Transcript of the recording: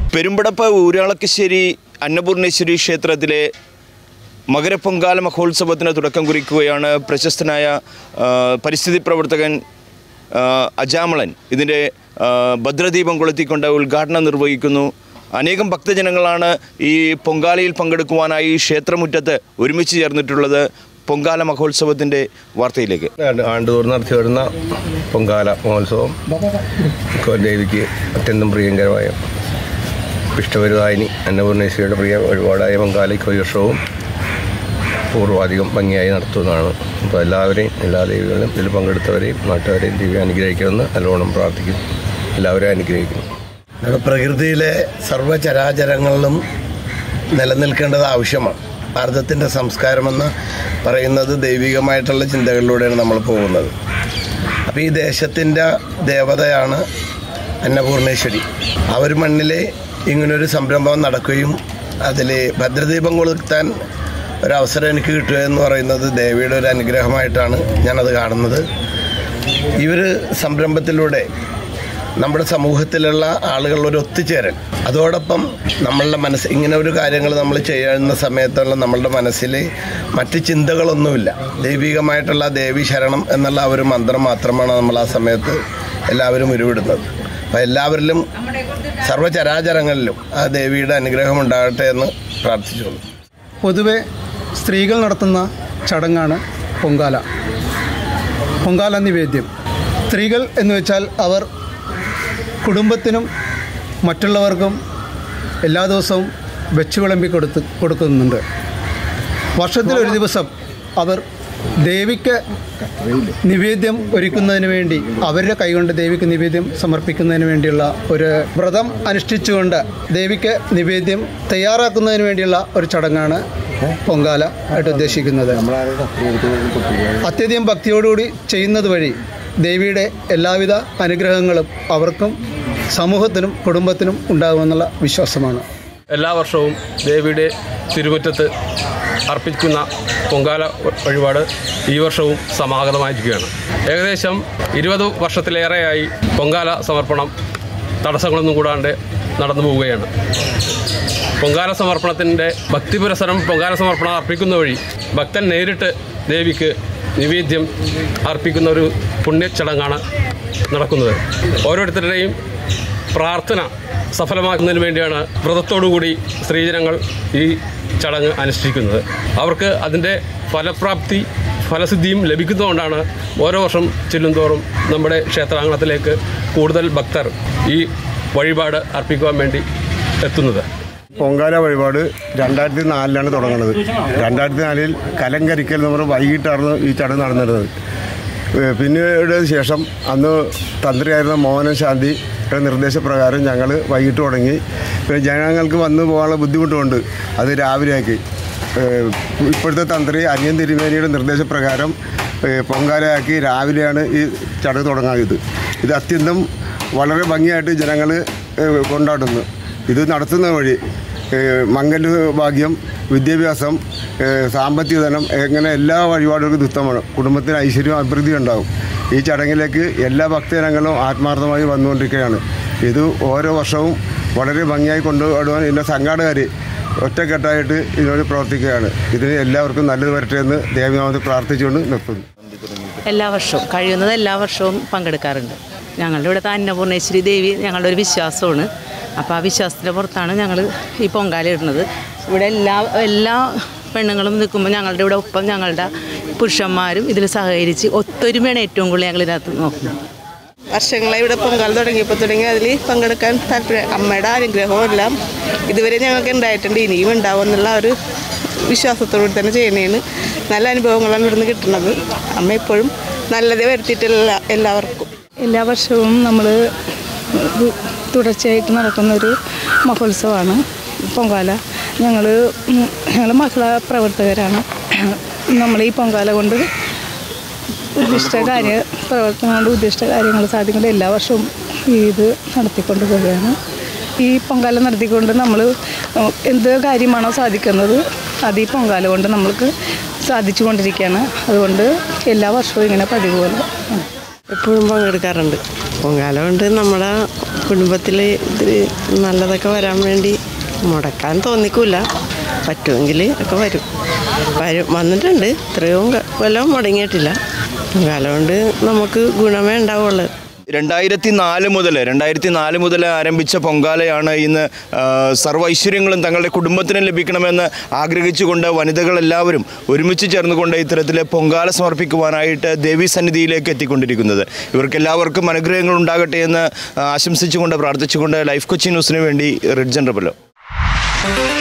പെരുമ്പടപ്പ് ഊരാളക്കശ്ശേരി അന്നപൂർണേശ്വരി ക്ഷേത്രത്തിലെ മകരപ്പൊങ്കാല മഹോത്സവത്തിന് തുടക്കം കുറിക്കുകയാണ് പ്രശസ്തനായ ആ, പരിസ്ഥിതി പ്രവർത്തകൻ ആ, അജാമളൻ ഇതിൻ്റെ ആ, ഭദ്രദീപം കൊളുത്തിക്കൊണ്ട് ഉദ്ഘാടനം നിർവഹിക്കുന്നു അനേകം ഭക്തജനങ്ങളാണ് ഈ പൊങ്കാലയിൽ പങ്കെടുക്കുവാനായി ക്ഷേത്രമുറ്റത്ത് ഒരുമിച്ച് ചേർന്നിട്ടുള്ളത് പൊങ്കാല മഹോത്സവത്തിൻ്റെ വാർത്തയിലേക്ക് ആണ്ട് ആണ്ടുതോറും നടത്തി വരുന്ന പൊങ്കാല മഹോത്സവം ദേവിക്ക് അത്യന്തം പ്രിയങ്കരമായ ഇഷ്ടപരിതായിനി അന്നപൂർണേശ്വരിയുടെ പ്രിയ ഒരുപാടായ പൊങ്കാലയ്ക്ക് ഒരു വർഷവും പൂർവാധികം ഭംഗിയായി നടത്തുന്നതാണ് അപ്പോൾ എല്ലാവരെയും എല്ലാ ദേവികളും ഇതിൽ പങ്കെടുത്തവരെയും നാട്ടുകാരെയും ദേവി അനുഗ്രഹിക്കുമെന്ന് നല്ലോണം പ്രാർത്ഥിക്കുന്നു എല്ലാവരെയും അനുഗ്രഹിക്കുന്നു നമ്മുടെ പ്രകൃതിയിലെ സർവ്വചരാചരങ്ങളിലും നിലനിൽക്കേണ്ടത് ആവശ്യമാണ് ഭാരതത്തിൻ്റെ സംസ്കാരമെന്ന് പറയുന്നത് ദൈവികമായിട്ടുള്ള ചിന്തകളിലൂടെയാണ് നമ്മൾ പോകുന്നത് അപ്പോൾ ഈ ദേശത്തിൻ്റെ ദേവതയാണ് അന്നപൂർണേശ്വരി ആ ഒരു മണ്ണിൽ ഇങ്ങനൊരു സംരംഭം നടക്കുകയും അതിൽ ഭദ്രദീപം കൊളുത്താൻ ഒരവസരം എനിക്ക് കിട്ടുക എന്ന് പറയുന്നത് ദേവിയുടെ ഒരു അനുഗ്രഹമായിട്ടാണ് ഞാനത് കാണുന്നത് ഈ ഒരു സംരംഭത്തിലൂടെ നമ്മുടെ സമൂഹത്തിലുള്ള ആളുകൾ ഒരു ഒത്തുചേരൽ അതോടൊപ്പം നമ്മളുടെ മനസ്സ് ഇങ്ങനെ ഒരു കാര്യങ്ങൾ നമ്മൾ ചെയ്യുന്ന സമയത്തുള്ള നമ്മളുടെ മനസ്സിൽ മറ്റ് ചിന്തകളൊന്നുമില്ല ദൈവികമായിട്ടുള്ള ദേവി ശരണം എന്നുള്ള ആ ഒരു മന്ത്രം മാത്രമാണ് നമ്മൾ ആ സമയത്ത് എല്ലാവരും ഉരുവിടുന്നത് അപ്പോൾ എല്ലാവരിലും സർവ്വചരാചരങ്ങളിലും ആ ദേവിയുടെ അനുഗ്രഹം ഉണ്ടാകട്ടെ എന്ന് പ്രാർത്ഥിച്ചുകൊള്ളു പൊതുവെ സ്ത്രീകൾ നടത്തുന്ന ചടങ്ങാണ് പൊങ്കാല പൊങ്കാല നിവേദ്യം സ്ത്രീകൾ എന്ന് വെച്ചാൽ അവർ കുടുംബത്തിനും മറ്റുള്ളവർക്കും എല്ലാ ദിവസവും വെച്ച് വിളമ്പി കൊടുത്ത് കൊടുക്കുന്നുണ്ട് വർഷത്തിലൊരു ദിവസം അവർ ദേവിക്ക് നിവേദ്യം ഒരുക്കുന്നതിന് വേണ്ടി അവരുടെ കൈകൊണ്ട് ദേവിക്ക് നിവേദ്യം സമർപ്പിക്കുന്നതിന് വേണ്ടിയുള്ള ഒരു വ്രതം അനുഷ്ഠിച്ചുകൊണ്ട് ദേവിക്ക് നിവേദ്യം തയ്യാറാക്കുന്നതിന് വേണ്ടിയുള്ള ഒരു ചടങ്ങാണ് പൊങ്കാല ആയിട്ട് ഉദ്ദേശിക്കുന്നത് അത്യധികം ഭക്തിയോടുകൂടി ചെയ്യുന്നത് വഴി ദേവിയുടെ എല്ലാവിധ അനുഗ്രഹങ്ങളും അവർക്കും സമൂഹത്തിനും കുടുംബത്തിനും ഉണ്ടാകുമെന്നുള്ള വിശ്വാസമാണ് എല്ലാ വർഷവും ദേവിയുടെ തിരുമുറ്റത്ത് അർപ്പിക്കുന്ന പൊങ്കാല വഴിപാട് ഈ വർഷവും സമാഗതമായിരിക്കുകയാണ് ഏകദേശം ഇരുപത് വർഷത്തിലേറെയായി പൊങ്കാല സമർപ്പണം തടസ്സങ്ങളൊന്നും കൂടാണ്ട് നടന്നു പോവുകയാണ് പൊങ്കാല സമർപ്പണത്തിൻ്റെ ഭക്തിപുരസരം പൊങ്കാല സമർപ്പണം അർപ്പിക്കുന്ന വഴി ഭക്തൻ നേരിട്ട് ദേവിക്ക് നിവേദ്യം അർപ്പിക്കുന്ന ഒരു പുണ്യച്ചടങ്ങാണ് നടക്കുന്നത് ഓരോരുത്തരുടെയും പ്രാർത്ഥന സഫലമാക്കുന്നതിന് വേണ്ടിയാണ് വ്രതത്തോടുകൂടി സ്ത്രീജനങ്ങൾ ഈ ചടങ്ങ് അനുഷ്ഠിക്കുന്നത് അവർക്ക് അതിൻ്റെ ഫലപ്രാപ്തി ഫലസിദ്ധിയും ലഭിക്കുന്നതുകൊണ്ടാണ് ഓരോ വർഷം ചെല്ലുന്തോറും നമ്മുടെ ക്ഷേത്രാങ്കണത്തിലേക്ക് കൂടുതൽ ഭക്തർ ഈ വഴിപാട് അർപ്പിക്കുവാൻ വേണ്ടി എത്തുന്നത് പൊങ്കാല വഴിപാട് രണ്ടായിരത്തി നാലിലാണ് തുടങ്ങുന്നത് രണ്ടായിരത്തി നാലിൽ കലങ്കരിക്കൽ നമ്മൾ വൈകിട്ടായിരുന്നു ഈ ചടങ്ങ് നടന്നിരുന്നത് ഏഹ് പിന്നീട് ശേഷം അന്ന് തന്ത്രിയായിരുന്ന മോഹനൻ ശാന്തിയുടെ നിർദ്ദേശപ്രകാരം ഞങ്ങൾ വൈകിട്ട് തുടങ്ങി പിന്നെ ജനങ്ങൾക്ക് വന്നു പോകാനുള്ള ബുദ്ധിമുട്ടുകൊണ്ട് അത് രാവിലെയാക്കി ഏഹ് ഇപ്പോഴത്തെ തന്ത്രി അനിയൻ തിരുമേനിയുടെ നിർദ്ദേശപ്രകാരം ഏഹ് പൊങ്കാലയാക്കി രാവിലെയാണ് ഈ ചടങ്ങ് തുടങ്ങായത് ഇത് അത്യന്തം വളരെ ഭംഗിയായിട്ട് ജനങ്ങൾ കൊണ്ടാടുന്നു ഇത് നടത്തുന്ന വഴി ഏഹ് മംഗല ഭാഗ്യം വിദ്യാഭ്യാസം ഏഹ് സാമ്പത്തിക ധനം എങ്ങനെ എല്ലാ വഴിപാടുകൾക്കും ദുഃഖമാണ് കുടുംബത്തിന് ഐശ്വര്യവും അഭിവൃദ്ധി ഉണ്ടാവും ഈ ചടങ്ങിലേക്ക് എല്ലാ ഭക്തജനങ്ങളും ആത്മാർത്ഥമായി വന്നുകൊണ്ടിരിക്കുകയാണ് ഇത് ഓരോ വർഷവും വളരെ ഭംഗിയായി കൊണ്ടുപോകാൻ ഇതിൻ്റെ സംഘാടകർ ഒറ്റക്കെട്ടായിട്ട് ഇതിനോട് പ്രവർത്തിക്കുകയാണ് ഇതിന് എല്ലാവർക്കും നല്ലത് വരട്ടെ എന്ന് ദേവനാമത്തിൽ പ്രാർത്ഥിച്ചുകൊണ്ട് നിർത്തുന്നു എല്ലാ വർഷവും കഴിയുന്നത് എല്ലാ വർഷവും പങ്കെടുക്കാറുണ്ട് ഞങ്ങളുടെ ഇവിടുത്തെ അന്നപൂർണേശ്വരി ദേവി ഞങ്ങളുടെ ഒരു വിശ്വാസമാണ് അപ്പോൾ ആ വിശ്വാസത്തിൻ്റെ പുറത്താണ് ഞങ്ങൾ ഈ പൊങ്കാല ഇടുന്നത് ഇവിടെ എല്ലാ എല്ലാ പെണ്ണുങ്ങളും നിൽക്കുമ്പോൾ ഞങ്ങളുടെ ഇവിടെ ഒപ്പം ഞങ്ങളുടെ പുരുഷന്മാരും ഇതിൽ സഹകരിച്ച് ഒത്തൊരുമയാണ് ഏറ്റവും കൂടുതൽ ഞങ്ങൾ ഇതിനകത്ത് നോക്കുന്നത് വർഷങ്ങളായി ഇവിടെ പൊങ്കാല തുടങ്ങിയപ്പോൾ തുടങ്ങി അതിൽ പങ്കെടുക്കാൻ താല്പര്യം അമ്മയുടെ അനുഗ്രഹവും എല്ലാം ഇതുവരെ ഞങ്ങൾക്ക് ഉണ്ടായിട്ടുണ്ട് ഇനിയും ഉണ്ടാവും എന്നുള്ള ഒരു വിശ്വാസത്തോടുകൂടി തന്നെ ചെയ്യണേന് നല്ല അനുഭവങ്ങളാണ് ഇവിടുന്ന് കിട്ടുന്നത് അമ്മ എപ്പോഴും നല്ലതേ വരുത്തിയിട്ടില്ല എല്ലാവർക്കും എല്ലാ വർഷവും നമ്മൾ തുടർച്ചയായിട്ട് നടക്കുന്ന ഒരു മഹോത്സവമാണ് പൊങ്കാല ഞങ്ങൾ ഞങ്ങൾ മഹിളാ പ്രവർത്തകരാണ് നമ്മൾ ഈ പൊങ്കാല കൊണ്ട് ഉദ്ദിഷ്ട കാര്യ പ്രവർത്തനം കൊണ്ട് ഉദ്ദിഷ്ട കാര്യങ്ങൾ സാധിക്കുന്നത് എല്ലാ വർഷവും ഇത് നടത്തിക്കൊണ്ട് പോവുകയാണ് ഈ പൊങ്കാല നടത്തിക്കൊണ്ട് നമ്മൾ എന്ത് കാര്യമാണോ സാധിക്കുന്നത് അത് ഈ പൊങ്കാല കൊണ്ട് നമ്മൾക്ക് സാധിച്ചു കൊണ്ടിരിക്കുകയാണ് അതുകൊണ്ട് എല്ലാ വർഷവും ഇങ്ങനെ പതിവ് പോലെ എപ്പോഴും പങ്കെടുക്കാറുണ്ട് പൊങ്കാല കൊണ്ട് നമ്മുടെ കുടുംബത്തിൽ ഇത് നല്ലതൊക്കെ വരാൻ വേണ്ടി മുടക്കാൻ തോന്നിക്കൂല പറ്റുമെങ്കിൽ ഒക്കെ വരും വരും വന്നിട്ടുണ്ട് ഇത്രയും ക- കൊല്ലം മുടങ്ങിയിട്ടില്ല പൊങ്കാല കൊണ്ട് നമുക്ക് ഗുണമേ ഉണ്ടാവുള്ളൂ രണ്ടായിരത്തി നാല് മുതൽ രണ്ടായിരത്തി നാല് മുതൽ ആരംഭിച്ച പൊങ്കാലയാണ് ഇന്ന് ആ, സർവ്വ ഐശ്വര്യങ്ങളും തങ്ങളുടെ കുടുംബത്തിന് ലഭിക്കണമെന്ന് ആഗ്രഹിച്ചുകൊണ്ട് വനിതകളെല്ലാവരും ഒരുമിച്ച് ചേർന്നുകൊണ്ട് ഇത്തരത്തിൽ പൊങ്കാല സമർപ്പിക്കുവാനായിട്ട് ദേവീ സന്നിധിയിലേക്ക് എത്തിക്കൊണ്ടിരിക്കുന്നത് ഇവർക്കെല്ലാവർക്കും അനുഗ്രഹങ്ങൾ ഉണ്ടാകട്ടെ എന്ന് ആ, ആശംസിച്ചുകൊണ്ട് പ്രാർത്ഥിച്ചുകൊണ്ട് ലൈഫ് കൊച്ചി ന്യൂസിന് വേണ്ടി റിഡ്ജൻ റബലോ